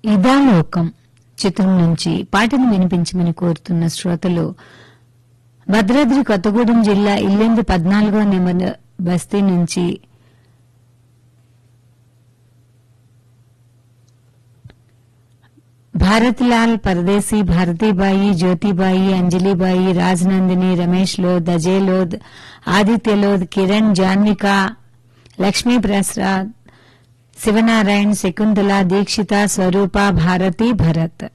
ఇదాలోకం చిత్రం నుంచి పాటను వినిపించమని కోరుతున్న శ్రోతలు భద్రాద్రి కొత్తగూడెం జిల్లా ఇల్లెందు పద్నాలుగో నెంబర్ బస్తీ నుంచి భారతిలాల్ పరదేశీ భారతీబాయి జ్యోతిబాయి అంజలిబాయి రాజనందిని రమేష్ లోద్ అజయ్ లోద్ ఆదిత్య లోద్ కిరణ్ జాన్విక లక్ష్మీ ప్రసాద్ శివనారాయణ్ శకుంతల దీక్షిత స్వరూప భారతి భరత్